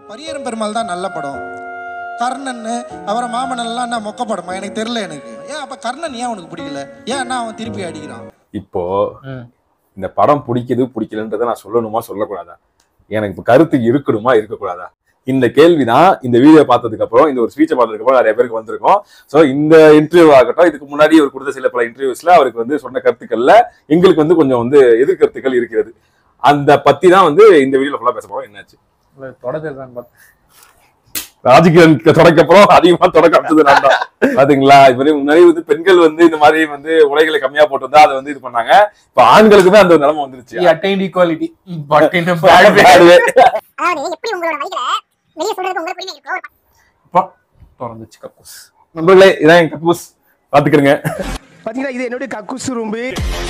பரியரும் பெருமாள் தான் நல்ல படம் கர்ணன் அவரை மாமனெல்லாம் என்ன மொக்க படமா எனக்கு தெரியல எனக்கு ஏன் அப்ப கர்ணன் ஏன் உனக்கு பிடிக்கல ஏன் அண்ணா அவன் திருப்பி அடிக்கிறான் இப்போ இந்த படம் பிடிக்குது பிடிக்கலன்றதை நான் சொல்லணுமா சொல்லக்கூடாதா எனக்கு இப்ப கருத்து இருக்கணுமா இருக்கக்கூடாதா இந்த கேள்விதான் இந்த வீடியோ பார்த்ததுக்கு அப்புறம் இந்த ஒரு ஸ்பீச்சை பார்த்ததுக்கு அப்புறம் நிறைய பேருக்கு வந்திருக்கும் சோ இந்த இன்டர்வியூ ஆகட்டும் இதுக்கு முன்னாடி அவர் கொடுத்த சில பல இன்டர்வியூஸ்ல அவருக்கு வந்து சொன்ன கருத்துக்கள்ல எங்களுக்கு வந்து கொஞ்சம் வந்து எதிர்கருத்துக்கள் இருக்கிறது அந்த பத்தி தான் வந்து இந்த வீடியோல ஃபுல்லா பேச போறோம் என்னாச்சு தொடர்தல் தான் பார்த்தேன் ராஜகிரண் தொடக்க அப்புறம் அதிகமா தொடக்க அடுத்தது நான் தான் பாத்தீங்களா இது மாதிரி முன்னாடி வந்து பெண்கள் வந்து இந்த மாதிரி வந்து உடைகளை கம்மியா போட்டு அதை வந்து இது பண்ணாங்க இப்ப ஆண்களுக்குமே அந்த ஒரு நிலைமை வந்துருச்சு attain equality but in bad way Bad way. அதாவது எப்படி உங்களோட வழிகளை வெளியே சொல்றதுக்கு உங்களுக்கு உரிமை இருக்கோ ஒரு இப்போ திறந்துச்சு கக்கூஸ் நண்பர்களே இதான் என் கப்பூஸ் பாத்துக்கிறேங்க பாத்தீங்களா இது என்னுடைய கக்குசு ரூம்பு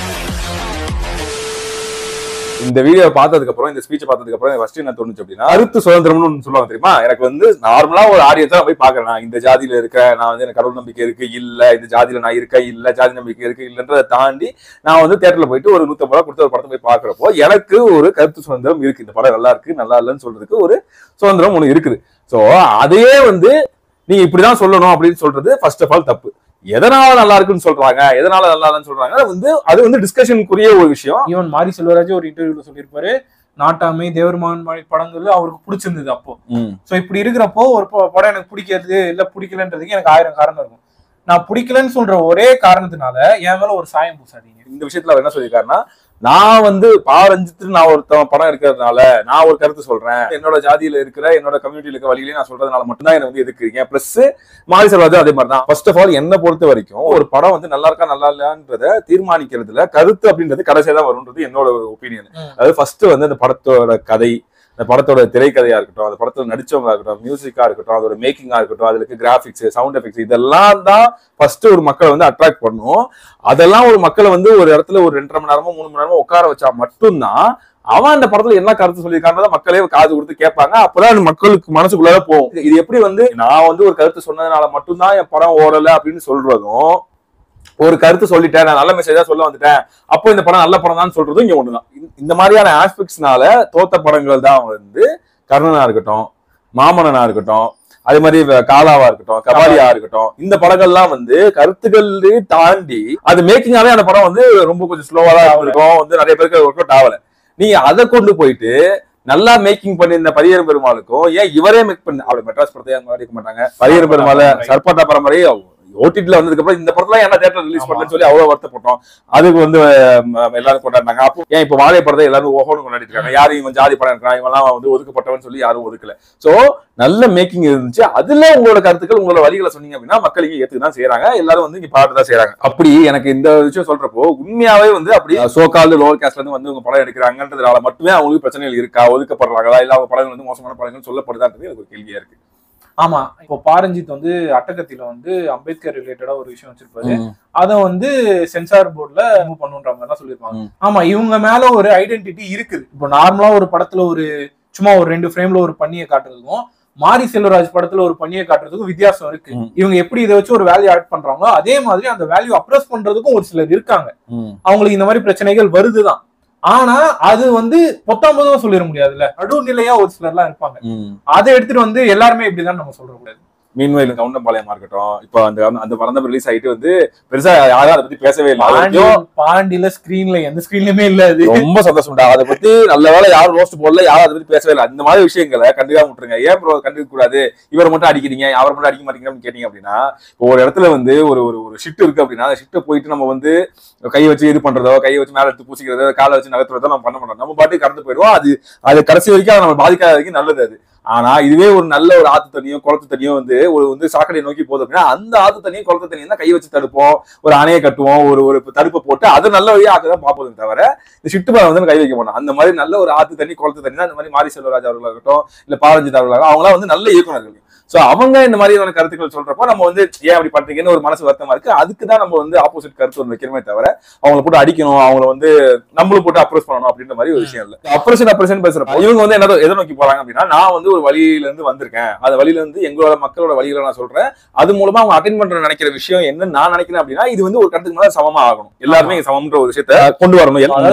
இந்த வீடியோ பார்த்ததுக்கு அப்புறம் இந்த ஸ்பீச் பார்த்ததுக்கு அப்புறம் ஃபர்ஸ்ட் என்ன தோணுச்சு அப்படின்னா கருத்து சுதந்திரம்னு ஒன்று சொல்லுவாங்க தெரியுமா எனக்கு வந்து நார்மலா ஒரு ஆடியன்ஸா போய் பாக்குறேன் நான் இந்த ஜாதியில இருக்கேன் நான் வந்து எனக்கு கடவுள் நம்பிக்கை இருக்கு இல்ல இந்த ஜாதியில நான் இருக்கேன் இல்ல ஜாதி நம்பிக்கை இருக்கு இல்லன்றதை தாண்டி நான் வந்து தேட்டர்ல போயிட்டு ஒரு நூத்தம்பது ரூபா கொடுத்து ஒரு படத்தை போய் பாக்குறப்போ எனக்கு ஒரு கருத்து சுதந்திரம் இருக்கு இந்த படம் நல்லா இருக்கு நல்லா இல்லைன்னு சொல்றதுக்கு ஒரு சுதந்திரம் ஒண்ணு இருக்குது சோ அதையே வந்து நீங்க இப்படிதான் சொல்லணும் அப்படின்னு சொல்றது ஃபர்ஸ்ட் ஆஃப் ஆல் தப்பு எதனால நல்லா இருக்குன்னு சொல்றாங்க எதனால நல்லா இல்லைன்னு சொல்றாங்க அது வந்து அது வந்து டிஸ்கஷனுக்குரிய ஒரு விஷயம் ஈவன் மாரி செல்வராஜ் ஒரு இன்டர்வியூல சொல்லியிருப்பாரு நாட்டாமை தேவர்மான் மாதிரி படங்கள் அவருக்கு பிடிச்சிருந்தது அப்போ சோ இப்படி இருக்கிறப்போ ஒரு ப- படம் எனக்கு பிடிக்கிறது இல்ல பிடிக்கலன்றதுக்கு எனக்கு ஆயிரம் காரணம் இருக்கும் நான் பிடிக்கலன்னு சொல்ற ஒரே காரணத்தினால என் மேல ஒரு சாயம் பூசாதீங்க இந்த விஷயத்துல அவர் என்ன சொல்லியிருக்காருன்னா நான் வந்து பாரஞ்சித்து நான் ஒருத்தன் படம் எடுக்கிறதுனால நான் ஒரு கருத்து சொல்றேன் என்னோட ஜாதியில இருக்கிற என்னோட கம்யூனிட்டியில இருக்க வழியிலே நான் சொல்றதுனால மட்டும்தான் என்ன வந்து எதுக்குறீங்க பிளஸ் மாரி செல்வாஜும் அதே மாதிரி தான் ஃபர்ஸ்ட் ஆஃப் ஆல் என்ன பொறுத்த வரைக்கும் ஒரு படம் வந்து நல்லா இருக்கா நல்லா இல்லையான்றத தீர்மானிக்கிறதுல கருத்து அப்படின்றது கடைசியா தான் வரும்ன்றது என்னோட ஒப்பீனியன் ம். அதாவது ஃபர்ஸ்ட் வந்து அந்த படத்தோட கதை அந்த படத்தோட திரைக்கதையா இருக்கட்டும் அந்த படத்துல நடிச்சவங்களா இருக்கட்டும் மியூசிக்கா இருக்கட்டும் அதோட மேக்கிங்கா இருக்கட்டும் அதுல இருக்க கிராஃபிக்ஸ் சவுண்ட் எஃபெக்ட்ஸ் இதெல்லாம் தான் ஃபர்ஸ்ட் ஒரு மக்களை வந்து அட்ராக்ட் பண்ணும் அதெல்லாம் ஒரு மக்களை வந்து ஒரு இடத்துல ஒரு ரெண்டரை மணி நேரமோ மூணு மணி நேரமோ உட்கார வச்சா மட்டும்தான் அவன் அந்த படத்துல என்ன கருத்து சொல்லியிருக்கான்றத மக்களே காது கொடுத்து கேட்பாங்க அப்பதான் அது மக்களுக்கு மனசுக்குள்ளார போகும் இது எப்படி வந்து நான் வந்து ஒரு கருத்து சொன்னதுனால மட்டும்தான் என் படம் ஓடல அப்படின்னு சொல்றதும் ஒரு கருத்து சொல்லிட்டேன் நான் நல்ல மெசேஜா சொல்ல வந்துட்டேன் அப்போ இந்த படம் நல்ல படம் தான் சொல்றதும் இங்க ஒண்ணுதான் இந்த- இந்த மாதிரியான ஆஸ்பெக்ட்ஸ்னால தோத்த படங்கள் தான் வந்து கர்ணனா இருக்கட்டும் மாமன்னனா இருக்கட்டும் அதே மாதிரி வ- காலாவா இருக்கட்டும் கபாலியா இருக்கட்டும் இந்த படங்கள்லாம் வந்து கருத்துக்கள் தாண்டி அது மேக்கிங்காவே அந்த படம் வந்து ரொம்ப கொஞ்சம் ஸ்லோவா தான் இருக்கும் வந்து நிறைய பேருக்கு ஒர்க் அவுட் ஆகல நீங்க அதை கொண்டு போயிட்டு நல்லா மேக்கிங் பண்ணியிருந்த பரியரும் பெருமாளுக்கும் ஏன் இவரே மேக் பண்ண அவளை மெட்ராஸ் படத்தை அவங்க எடுக்க மாட்டாங்க பரியரும் பெருமாளை சர்பாட்டா பரம்பரை ஓடிடில வந்ததுக்கு அப்புறம் இந்த படத்துல என்ன தேட்டர் ரிலீஸ் ஆமா. பண்ணலன்னு சொல்லி அவ்வளவு வருத்தப்பட்டோம் அதுக்கு வந்து அஹ், எல்லாரும் கொண்டாடினாங்க அப்போ ஏன் இப்போ வாழை படத்தை எல்லாரும் ஓஹோன்னு கொண்டாடிட்டு இருக்காங்க யாரும் இவன் ஜாதி படம் இருக்கான் இவன்லாம் வந்து ஒதுக்கப்பட்டவன் சொல்லி யாரும் ஒதுக்கல சோ நல்ல மேக்கிங் இருந்துச்சு அதுல உங்களோட கருத்துக்கள் உங்களோட வழிகளை சொன்னீங்க அப்படின்னா மக்கள் இங்க ஏத்துக்கு தான் செய்யறாங்க எல்லாரும் வந்து இங்க பாட்டு தான் செய்யறாங்க அப்படி எனக்கு இந்த விஷயம் சொல்றப்போ உண்மையாவே வந்து அப்படி சோகால்டு லோவர் காஸ்ட்ல இருந்து வந்து உங்க படம் எடுக்கிறாங்கன்றதுனால மட்டுமே அவங்களுக்கு பிரச்சனைகள் இருக்கா ஒதுக்கப்படுறாங்களா இல்ல அவங்க படங்கள் வந்து மோசமான படங்கள் சொல்லப்படுதான்றது எனக்கு ஒரு கேள்வியா இருக்கு ஆமா இப்போ பாரஞ்சித் வந்து அட்டகத்தில வந்து அம்பேத்கர் ரிலேட்டடா ஒரு விஷயம் வச்சிருப்பாரு அத வந்து சென்சார் போர்டுல மூவ் பண்ணுன்ற மாதிரி தான் சொல்லியிருப்பாங்க ம். ஆமா இவங்க மேல ஒரு ஐடென்டிட்டி இருக்குது இப்போ நார்மலா ஒரு படத்துல ஒரு சும்மா ஒரு ரெண்டு ஃப்ரேம்ல ஒரு பண்ணியை காட்டுறதுக்கும் மாரி செல்வராஜ் படத்துல ஒரு பண்ணியை காட்டுறதுக்கும் வித்தியாசம் இருக்கு ம். இவங்க எப்படி இதை வச்சு ஒரு வேல்யூ ஆட் பண்றாங்களோ அதே மாதிரி அந்த வேல்யூ அப்ரஸ் பண்றதுக்கும் ஒரு சிலர் இருக்காங்க அவங்களுக்கு இந்த மாதிரி பிரச்சனைகள் வருதுதான் ஆனா அது வந்து பொத்தாம் பொதுவா சொல்லிட முடியாதுல்ல நடுநிலையா ஒரு சிலர்லாம் இருப்பாங்க அதை எடுத்துட்டு வந்து எல்லாருமே இப்படிதான் நம்ம சொல்ற கூடாது மீன்வெயில் கவுண்டம்பாளையமா இருக்கட்டும் இப்போ அந்த அந்த படம் ரிலீஸ் ஆயிட்டு வந்து பெருசா யாரும் அதை பத்தி பேசவே இல்லை அது பாண்டி வரைக்கும் பாண்டியில ஸ்கிரீன்ல எந்த ஸ்கிரீன்லயுமே இல்ல அது ரொம்ப சந்தோஷம்டா அதை பத்தி நல்ல வேலை யாரும் ரோஸ்ட் போடல யாரும் அதை பத்தி பேசவே இல்லை அந்த மாதிரி விஷயங்களை கண்டுக்காம விட்டுருங்க ஏன் ப்ரோ கண்டுக்க கூடாது இவரை மட்டும் அடிக்கிறீங்க அவரை மட்டும் அடிக்க மாட்டீங்க அப்படின்னு கேட்டீங்க அப்படின்னா இப்போ ஒரு இடத்துல வந்து ஒரு ஒரு ஒரு ஷிட் இருக்கு அப்படின்னா அந்த ஷிட்டை போயிட்டு நம்ம வந்து கை வச்சு இது பண்றதோ கையை வச்சு மேல எடுத்து பூசிக்கிறதோ காலை வச்சு நகர்த்துறதோ நம்ம பண்ண மாட்டோம் நம்ம பாட்டுக்கு கடந்து போயிடுவோம் அது அது கடைசி வரைக்கும் அதை நம்ம பாதிக்காத வரைக்கும் நல்லது அது ஆனா இதுவே ஒரு நல்ல ஒரு ஆத்து தண்ணியோ குளத்து தண்ணியோ வந்து ஒரு வந்து சாக்கடை நோக்கி போகுது அப்படின்னா அந்த ஆத்து தண்ணியும் குளத்து தண்ணியும் தான் கை வச்சு தடுப்போம் ஒரு அணையை கட்டுவோம் ஒரு ஒரு தடுப்பை போட்டு அது நல்ல வழியா ஆக்கதான் பார்ப்போம் தவிர இந்த சிட்டு மேல வந்து கை வைக்க மாட்டோம் அந்த மாதிரி நல்ல ஒரு ஆத்து தண்ணி குளத்து தண்ணி தான் இந்த மாதிரி மாரி செல்வராஜ் அவர்களாகட்டும் இல்ல பாரஞ்சித் அவர்களாகட்டும் அவங்களாம் வந்து நல்ல இயக்குனர்கள் சோ அவங்க இந்த மாதிரியான கருத்துக்கள் சொல்றப்போ நம்ம வந்து ஏன் அப்படி பண்றீங்கன்னு ஒரு மனசு வருத்தமா இருக்கு அதுக்கு தான் நம்ம வந்து ஆப்போசிட் கருத்து வந்து வைக்கிறோமே தவிர அவங்கள போட்டு அடிக்கணும் அவங்கள வந்து நம்மளும் போட்டு அப்ரோச் பண்ணணும் அப்படின்ற மாதிரி ஒரு விஷயம் இல்ல அப்ரோஷன் அப்ரோஷன் பேசுறப்ப இவங்க வந்து என்ன எதை நோக்கி போறாங்க அப்படின்னா நான் வந்து ஒரு வழியில இருந்து வந்திருக்கேன் அந்த வழியில இருந்து எங்களோட மக்களோட வழியில நான் சொல்றேன் அது மூலமா அவங்க அட்டன் பண்ற நினைக்கிற விஷயம் என்ன நான் நினைக்கிறேன் அப்படின்னா இது வந்து ஒரு கருத்துக்கு மேல சமமா ஆகணும் எல்லாருமே இங்க சமம்ன்ற ஒரு விஷயத்த கொண்டு வரணும் எல்லா- அதாவது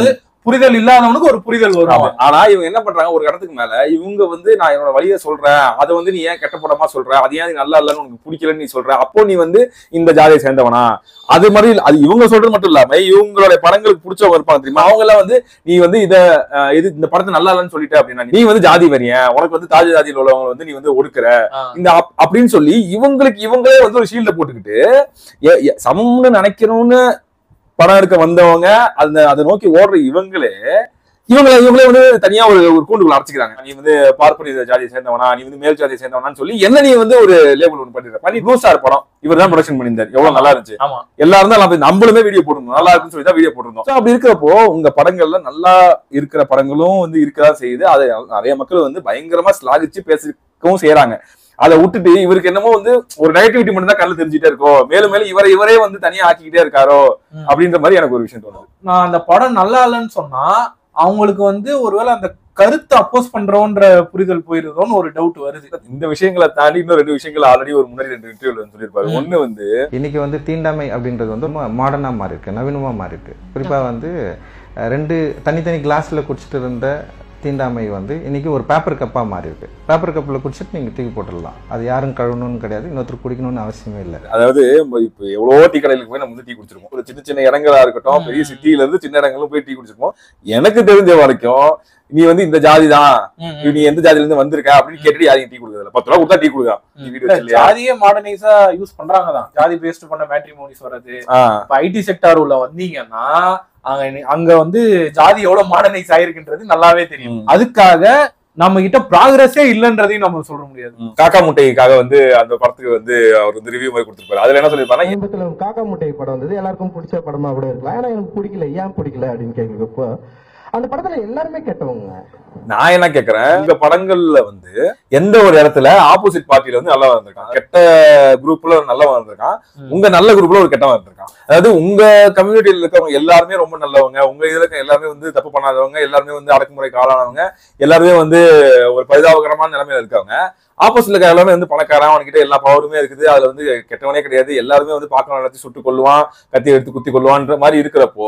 புரிதல் இல்லாதவனுக்கு ஒரு புரிதல் வரும் ஆமா. ஆனா இவங்க என்ன பண்றாங்க ஒரு இடத்துக்கு மேல இவங்க வந்து நான் என்னோட வழியை சொல்றேன் அதை வந்து நீ ஏன் கெட்ட படமா சொல்ற அது ஏன் நல்லா இல்லைன்னு உனக்கு பிடிக்கலன்னு நீ சொல்ற அப்போ நீ வந்து இந்த ஜாதியை சேர்ந்தவனா அது மாதிரி இல்ல- அது இவங்க சொல்றது மட்டும் இல்லாம இவங்களுடைய படங்களுக்கு பிடிச்சவங்க இருப்பாங்க தெரியுமா அவங்க எல்லாம் வந்து நீ வந்து இத அஹ், இது இந்த படத்தை நல்லா இல்லைன்னு சொல்லிட்ட அப்படின்னா நீ வந்து ஜாதி வரியன் உனக்கு வந்து தாஜ் ஜாதியில் உள்ளவங்க வந்து நீ வந்து ஒடுக்குற ஆ. இந்த அப்- அப்படின்னு சொல்லி இவங்களுக்கு இவங்களே வந்து ஒரு ஷீல்ட போட்டுக்கிட்டு எ- எ- சமம்னு நினைக்கணும்னு படம் எடுக்க வந்தவங்க அந்த அதை நோக்கி ஓடுற இவங்களே இவங்களை இவங்களே வந்து தனியா ஒரு ஒரு கூண்டுக்குள்ள அடைச்சிக்கிறாங்க நீ வந்து பார்ப்பனிய ஜாதியை சேர்ந்தவனா நீ வந்து மேல் ஜாதியை சேர்ந்தவனான்னு சொல்லி என்ன நீ வந்து ஒரு லேபிள் ஒன்று பண்ணிடுற பண்ணி ப்ளூ ஸ்டார் படம் இவர் தான் ப்ரொடக்ஷன் பண்ணியிருந்தார் எவ்வளவு நல்லா இருந்துச்சு ஆமா எல்லாரும் தான் நம்ம நம்மளுமே வீடியோ போட்டிருந்தோம் நல்லா இருக்குன்னு சொல்லி தான் வீடியோ போட்டிருந்தோம் So, அப்படி இருக்கிறப்போ உங்க படங்கள்ல நல்லா இருக்கிற படங்களும் வந்து இருக்கதான் செய்யுது அதை நிறைய மக்கள் வந்து பயங்கரமா ஸ்லாகிச்சு பேசிக்கவும் செய்யறாங்க அதை விட்டுட்டு இவருக்கு என்னமோ வந்து ஒரு நெகட்டிவிட்டி மட்டும் தான் கண்ணில் தெரிஞ்சுட்டே இருக்கோ மேலும் மேலும் இவரை இவரே வந்து தனியா ஆக்கிக்கிட்டே இருக்காரோ ம். அப்படின்ற மாதிரி எனக்கு ஒரு விஷயம் தோணுது நான் அந்த படம் நல்லா இல்லைன்னு சொன்னா அவங்களுக்கு வந்து ஒருவேளை அந்த கருத்தை அப்போஸ் பண்றோன்ற புரிதல் போயிருதோன்னு ஒரு டவுட் வருது இந்த விஷயங்களை தாண்டி இன்னும் ரெண்டு விஷயங்கள் ஆல்ரெடி ஒரு முன்னாடி ரெண்டு இன்டர்வியூல சொல்லியிருப்பாரு ம். ஒண்ணு வந்து இன்னைக்கு வந்து தீண்டாமை அப்படின்றது வந்து மாடர்னாக மாறி இருக்கு நவீனமாக மாறி இருக்கு குறிப்பாக வந்து அஹ், ரெண்டு தனித்தனி கிளாஸில் குடிச்சிட்டு இருந்த தீண்டாமை வந்து இன்னைக்கு ஒரு பேப்பர் கப்பாக மாறி இருக்கு பேப்பர் கப்பில் குடிச்சிட்டு நீங்கள் தூக்கி போட்டுடலாம் அது யாரும் கழுவணும்னு கிடையாது இன்னொருத்தர் குடிக்கணும்னு அவசியமே இல்லை அதாவது நம்ம இப்ப எவ்வளவோ டீ கடைகளுக்கு போய் நம்ம வந்து டீ குடிச்சிருக்கோம் ஒரு சின்ன சின்ன இடங்களா இருக்கட்டும் பெரிய சிட்டில இருந்து சின்ன இடங்களும் போய் டீ குடிச்சிருக்கோம் எனக்கு தெரிஞ்ச வரைக்கும் நீ வந்து இந்த ஜாதி தான் நீ எந்த ஜாதில இருந்து வந்திருக்க அப்படின்னு கேட்டுட்டு யாரையும் டீ கொடுக்கறதில்ல பத்து ரூபா கொடுத்தா டீ கொடுக்கலாம் நீ வீடு இல்ல, வச்சிருக்கியா? ஜாதியே மாடர்னைஸா யூஸ் பண்றாங்க தான் ஜாதி பேஸ்ட் பண்ண மேட்ரிமோனிஸ் வர்றது ஆ, இப்ப ஐடி செக்டார் உள்ள வந்தீங்கன்னா அங்க நீ- அங்க வந்து ஜாதி எவ்வளவு மாடர்னைஸ் ஆயிருக்குன்றது நல்லாவே தெரியும் ம். அதுக்காக நம்ம கிட்ட ப்ராக்ரஸே இல்லைன்றதையும் நம்ம சொல்ல முடியாது ம். காக்கா முட்டைக்காக வந்து அந்த படத்துக்கு வந்து அவர் வந்து ரிவ்யூ மாதிரி கொடுத்திருப்பாரு அதுல என்ன சொல்லிருப்பாரு சமீபத்தில் காக்கா முட்டை படம் வந்தது எல்லாருக்கும் பிடிச்ச படமா கூட இருக்கலாம் ஏன்னா எனக்கு பிடிக்கல ஏன் பிடிக்கல அப்படின்னு கேட்கிறப்போ அந்த படத்துல எல்லாருமே கெட்டவங்க நான் என்ன கேக்குறேன் உங்க படங்கள்ல வந்து எந்த ஒரு இடத்துல ஆப்போசிட் பார்ட்டில வந்து நல்லவன் இருந்திருக்கான் கெட்ட குரூப்ல ஒரு நல்லவன் இருந்திருக்கான் ம். உங்க நல்ல குரூப்ல ஒரு கெட்டவன் இருந்திருக்கான் அதாவது உங்க கம்யூனிட்டியில இருக்கவங்க எல்லாருமே ரொம்ப நல்லவங்க உங்க இதுல இருக்க எல்லாருமே வந்து தப்பு பண்ணாதவங்க எல்லாருமே வந்து அடக்குமுறைக்கு ஆளானவங்க எல்லாருமே வந்து ஒரு பரிதாபகரமான நிலைமையில இருக்கவங்க ஆப்போசிட்ல இருக்க எல்லாமே வந்து பணக்காரன் அவன்கிட்ட எல்லா பவருமே இருக்குது அதுல வந்து கெட்டவனே கிடையாது எல்லாருமே வந்து பார்க்கணும் நடத்தி சுட்டு கொள்ளுவான் கத்தி எடுத்து குத்தி கொள்ளுவான்ற மாதிரி இருக்கிறப்போ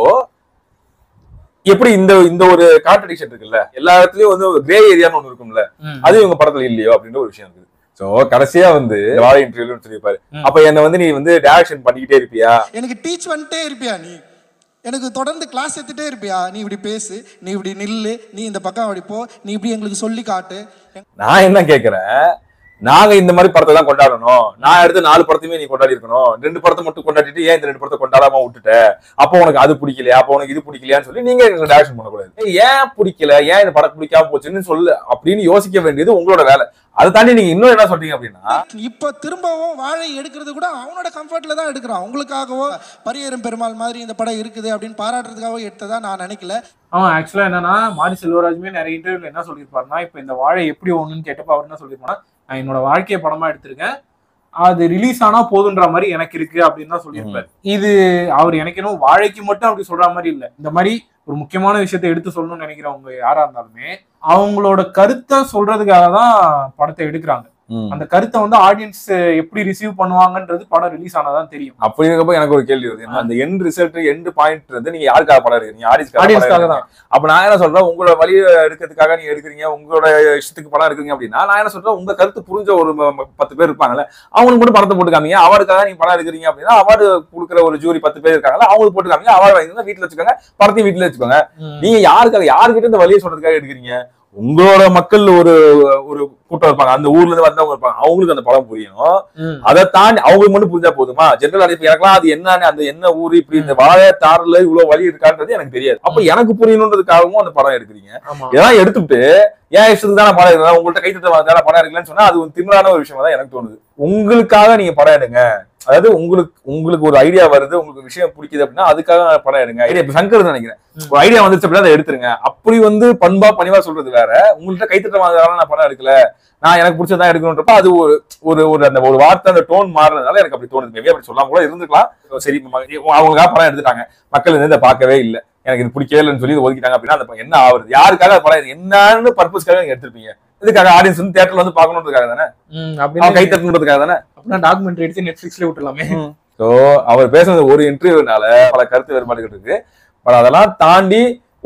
எப்படி இந்த இந்த ஒரு கான்ட்ரடிக்ஷன் இருக்குல்ல எல்லா இடத்துலயும் வந்து ஒரு கிரே ஏரியான்னு ஒண்ணு இருக்கும்ல அது இவங்க படத்துல இல்லையோ அப்படின்ற ஒரு விஷயம் இருக்குது சோ கடைசியா வந்து வாழை இன்டர்வியூ சொல்லியிருப்பாரு ம். அப்ப என்ன வந்து நீ வந்து டைரக்ஷன் பண்ணிக்கிட்டே இருப்பியா எனக்கு டீச் பண்ணிட்டே இருப்பியா நீ எனக்கு தொடர்ந்து கிளாஸ் எடுத்துட்டே இருப்பியா நீ இப்படி பேசு நீ இப்படி நில்லு நீ இந்த பக்கம் அப்படி போ நீ இப்படி எங்களுக்கு சொல்லி காட்டு நான் என்ன கேக்குறேன் நாங்க இந்த மாதிரி படத்தை தான் கொண்டாடணும் நான் எடுத்த நாலு படத்தையுமே நீ கொண்டாடி இருக்கணும் ரெண்டு படத்தை மட்டும் கொண்டாடிட்டு ஏன் இந்த ரெண்டு படத்தை கொண்டாடாம விட்டுட்ட அப்போ உனக்கு அது பிடிக்கலையா அப்போ உனக்கு இது பிடிக்கலையான்னு சொல்லி நீங்க டைரக்ஷன் பண்ணக்கூடாது ஏய், ஏன் பிடிக்கல ஏன் இந்த படம் பிடிக்காம போச்சுன்னு சொல்லு அப்படின்னு யோசிக்க வேண்டியது உங்களோட வேலை அதை தாண்டி நீங்க இன்னும் என்ன சொல்றீங்க அப்படின்னா இப்ப திரும்பவும் வாழை எடுக்கிறது கூட அவனோட கம்ஃபர்ட்ல தான் எடுக்கிறான் உங்களுக்காகவோ பரியரும் பெருமாள் மாதிரி இந்த படம் இருக்குது அப்படின்னு பாராட்டுறதுக்காகவோ எடுத்ததா நான் நினைக்கல அவன் ஆக்சுவலா என்னன்னா மாரி செல்வராஜுமே நிறைய இன்டர்வியூல என்ன சொல்லியிருப்பாருன்னா இப்ப இந்த வாழை எப்படி ஒண்ணுன்னு கேட்டப்ப அவர் என்ன சொல்லியிருப்பாருன்னா நான் என்னோட வாழ்க்கையை படமா எடுத்திருக்கேன் அது ரிலீஸ் ஆனா போதுன்ற மாதிரி எனக்கு இருக்கு அப்படின்னு தான் சொல்லியிருப்பாரு இது அவர் எனக்கு இன்னும் வாழைக்கு மட்டும் அப்படி சொல்ற மாதிரி இல்ல இந்த மாதிரி ஒரு முக்கியமான விஷயத்தை எடுத்து சொல்லணும்னு நினைக்கிறவங்க யாரா இருந்தாலுமே அவங்களோட கருத்தை சொல்றதுக்காக தான் படத்தை எடுக்கிறாங்க அந்த கருத்தை வந்து ஆடியன்ஸ் எப்படி ரிசீவ் பண்ணுவாங்கன்றது படம் ரிலீஸ் ஆனாதான் தெரியும் அப்படி இருக்கப்போ எனக்கு ஒரு கேள்வி வருது என்ன, அந்த எண்ட் ரிசல்ட் எண்ட் பாயிண்ட் வந்து நீங்க யாருக்காக படம் எடுக்கிறீங்க ஆடியன்ஸ்க்காக ஆடியன்ஸ்க்காக படம் தான் அப்ப நான் என்ன சொல்றேன் உங்களோட வழியை எடுக்கிறதுக்காக நீங்க எடுக்கிறீங்க உங்களோட இஷ்டத்துக்கு படம் எடுக்கிறீங்க அப்படின்னா நான் என்ன சொல்றேன் உங்க கருத்து புரிஞ்ச ஒரு ம- ம- பத்து பேர் இருப்பாங்கல்ல அவங்களுக்கு மட்டும் படத்தை போட்டு காமிங்க அவார்டுக்காக நீங்க படம் எடுக்கிறீங்க அப்படின்னா அவார்டு கொடுக்குற ஒரு ஜூரி பத்து பேர் இருக்காங்கல்ல அவங்களுக்கு போட்டு காமிங்க அவார்டு வாங்கி வீட்டுல வச்சுக்கோங்க படத்தையும் வீட்டுல வச்சுக்கோங்க நீங்க யாருக்காக யாருக்கிட்ட இந்த வழியை சொல்றதுக்காக எடுக்கிறீங்க உங்களோட மக்கள் ஒரு ஒரு கூட்டம் இருப்பாங்க அந்த ஊர்ல இருந்து வந்தவங்க இருப்பாங்க அவங்களுக்கு அந்த படம் புரியணும் ம். அதை தாண்டி அவங்களுக்கு மட்டும் புரிஞ்சா போதுமா ஜெனரல் அடைப்பு எனக்குலாம் அது என்னன்னு அந்த என்ன ஊர் இப்படி இந்த வாழை தாறுல இவ்வளவு வழி இருக்கான்றது எனக்கு தெரியாது அப்ப எனக்கு புரியணுன்றதுக்காகவும் அந்த படம் எடுக்கிறீங்க ஆமா இதெல்லாம் எடுத்துட்டு ஏன் இஷ்டத்துக்கு தான் படம் எடுக்கிறேன் உங்கள்ட்ட கை தட்ட வாங்க படம் எடுக்கலன்னு சொன்னா அது ஒரு திமிரான ஒரு விஷயமா தான் எனக்கு தோணுது உங்களுக்காக நீங்க படம் எடுங்க அதாவது உங்களுக்கு உங்களுக்கு ஒரு ஐடியா வருது உங்களுக்கு விஷயம் பிடிக்குது அப்படின்னா அதுக்காக படம் எடுங்க ஐடியா இப்ப சங்கர் நினைக்கிறேன் ஒரு ஐடியா வந்துச்சு அப்படின்னா அதை எடுத்துருங்க அப்படி வந்து பண்பா பணிவா சொல்றது வேற உங்கள்ட்ட கைத்தட்ட வாங்குறதால நான் படம் எடுக்கல நான் எனக்கு பிடிச்சதான் எடுக்கணுன்றப்ப அது ஒரு ஒரு ஒரு அந்த ஒரு வார்த்தை அந்த டோன் மாறுறதுனால எனக்கு அப்படி தோணுது மேபி அப்படி சொல்லாம கூட இருந்துக்கலாம் சரி ம- அவங்களுக்காக படம் எடுத்துட்டாங்க மக்கள் வந்து இதை பார்க்கவே இல்லை எனக்கு இது பிடிக்கவே இல்லைன்னு சொல்லி இதை ஒதுக்கிட்டாங்க அப்படின்னா அந்த படம் என்ன ஆகுது யாருக்காக அது படம் என்னன்னு பர்பஸ்க்காக நீங்க எடுத்திருப்பீங்க இதுக்காக ஆடியன்ஸ் வந்து தேட்டர்ல வந்து பார்க்கணுன்றதுக்காக தானே ம், அவன் கை அப்படின்னு தட்டணுன்றதுக்காக தானே அப்படின்னா டாக்குமெண்ட்ரி எடுத்து நெட்ஃபிளிக்ஸ்ல விட்டுலாமே ஸோ அவர் பேசுனது ஒரு இன்டர்வியூனால பல கருத்து வேறுபாடுகள் இருக்கு பட் அதெல்லாம் தாண்டி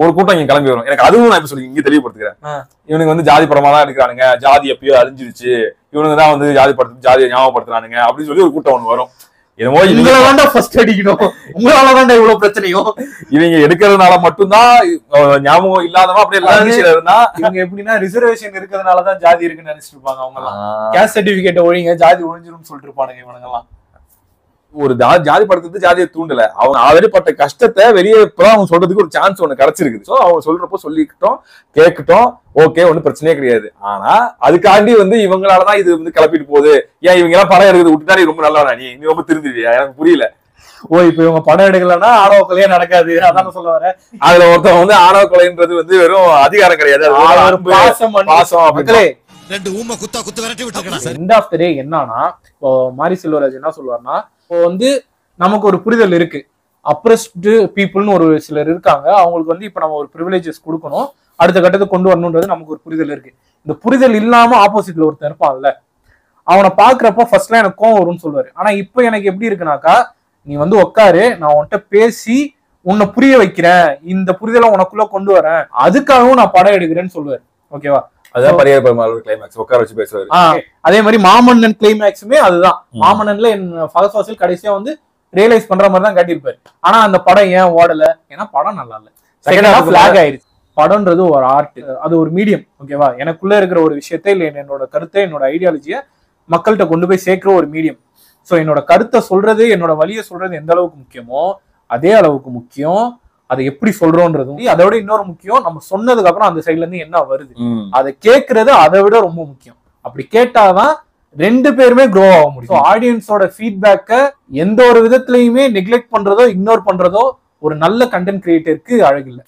ஒரு கூட்டம் இங்க கிளம்பி வரும் எனக்கு அதுவும் நான் இப்ப சொல்லி இங்க தெளிவுபடுத்துக்கிறேன் ஆ. இவனுக்கு வந்து ஜாதி படமா தான் எடுக்கிறானுங்க ஜாதி எப்பயோ அழிஞ்சிருச்சு இவனுங்க தான் வந்து ஜாதி படத்துக்கு ஜாதியை ஞாபகப்படுத்துறானுங்க அப்படின்னு சொல்லி ஒரு கூட்டம் ஒண்ணு வரும் என்னமோ இவங்க உங்களை தாண்டா ஃபர்ஸ்ட் அடிக்கணும் உங்களால தாண்டா இவ்வளவு பிரச்சனையும் இவங்க எடுக்கிறதுனால மட்டும்தான் அஹ், ஞாபகம் இல்லாதவன் அப்படியே அதாவது- லாங்குவேஜ்ல இருந்தா இவங்க எப்படின்னா ரிசர்வேஷன் இருக்கிறதுனால தான் ஜாதி இருக்குன்னு நினைச்சிட்டு இருப்பாங்க அவங்க எல்லாம் ஆஹ், கேஸ்ட் சர்டிபிகேட் ஒழிங்க ஜாதி ஒழிஞ்சிரும் சொல்லிட்டு இருப்பானுங்க இவனுங்க எல்லாம் ஒரு ஜா- ஜாதி படத்துக்கு ஜாதியை தூண்டல அவங்க ஆல்ரெடி பட்ட கஷ்டத்தை வெளியே இப்பதான் அவங்க சொல்றதுக்கு ஒரு சான்ஸ் ஒண்ணு கிடைச்சிருக்குது சோ அவங்க சொல்றப்போ சொல்லிக்கிட்டோம் கேட்கட்டும் ஓகே ஒன்றும் பிரச்சனையே கிடையாது ஆனா அதுக்காண்டி வந்து இவங்களாலதான் இது வந்து கிளப்பிட்டு போகுது ஏன் இவங்க எல்லாம் படம் எடுக்குது விட்டுட்டாலே ரொம்ப நல்லவனா நீ நீ ரொம்ப திருந்துவியா எனக்கு புரியல ஓ இப்ப இவங்க படம் எடுக்கலன்னா ஆடவ கொலையே நடக்காது அதான் சொல்ல வரேன் அதுல ஒருத்தன் வந்து ஆணவ கொலைன்றது வந்து வெறும் அதிகாரம் கிடையாது அது ஒரு அன்பு, பாசம் அன்பு. பாசம் அப்படின்னு மக்களே ரெண்டு ஊமை குத்தா குத்து விரட்டி விட்டுருக்கணும் எண்ட் ஆஃப் த டே என்னன்னா இப்போ மாரி செல்வராஜ் என்ன சொல்லுவார்னா இப்போ வந்து நமக்கு ஒரு புரிதல் இருக்கு அப்ரஸ்டு பீப்புள்னு ஒரு சிலர் இருக்காங்க அவங்களுக்கு வந்து இப்போ நம்ம ஒரு ப்ரிவிலேஜஸ் கொடுக்கணும் அடுத்த கட்டத்துக்கு கொண்டு வரணுன்றது நமக்கு ஒரு புரிதல் இருக்கு இந்த புரிதல் இல்லாம ஆப்போசிட்ல ஒருத்தன் இருப்பான்ல அவனை பாக்குறப்ப ஃபர்ஸ்ட்லாம் எனக்கு கோவம் வரும்னு சொல்லுவாரு ஆனா இப்போ எனக்கு எப்படி இருக்குனாக்கா நீ வந்து உட்காரு நான் உன்கிட்ட பேசி உன்னை புரிய வைக்கிறேன் இந்த புரிதலை உனக்குள்ள கொண்டு வரேன் அதுக்காகவும் நான் படம் எடுக்கிறேன்னு சொல்லுவாரு ஓகேவா அதுதான் பரிகார பெருமாள் கிளைமேக்ஸ் உட்கார வச்சு பேசுவாரு ஆ, அதே மாதிரி மாமன்னன் கிளைமேக்ஸுமே அதுதான் ம். மாமன்னன்ல என் ஃபர்ஸ்ட் வாசல் கடைசியா வந்து ரியலைஸ் பண்ற மாதிரி தான் காட்டியிருப்பாரு ஆனா அந்த படம் ஏன் ஓடல ஏன்னா படம் நல்லா இல்ல Second second half half lag ஆயிருச்சு படம்ன்றது ஒரு ஆர்ட் அது ஒரு மீடியம் ஓகேவா எனக்குள்ள இருக்கிற ஒரு விஷயத்தை இல்ல என்னோட கருத்தை என்னோட ஐடியாலஜிய மக்கள்கிட்ட கொண்டு போய் சேர்க்கிற ஒரு மீடியம் சோ என்னோட கருத்தை சொல்றது என்னோட வழியை சொல்றது எந்த அளவுக்கு முக்கியமோ அதே அளவுக்கு முக்கியம் அதை எப்படி சொல்றோன்றதும் அதோட இன்னொரு முக்கியம் நம்ம சொன்னதுக்கு அப்புறம் அந்த சைடுல இருந்து என்ன வருது ம். அதை கேட்கறது அதை விட ரொம்ப முக்கியம் அப்படி கேட்டாதான் ரெண்டு பேருமே க்ரோ ஆக முடியும் ஆடியன்ஸோட ஃபீட்பேக்கை எந்த ஒரு விதத்திலையுமே நெக்லெக்ட் பண்றதோ இக்னோர் பண்றதோ ஒரு நல்ல கண்டென்ட் கிரியேட்டருக்கு அழகில்லை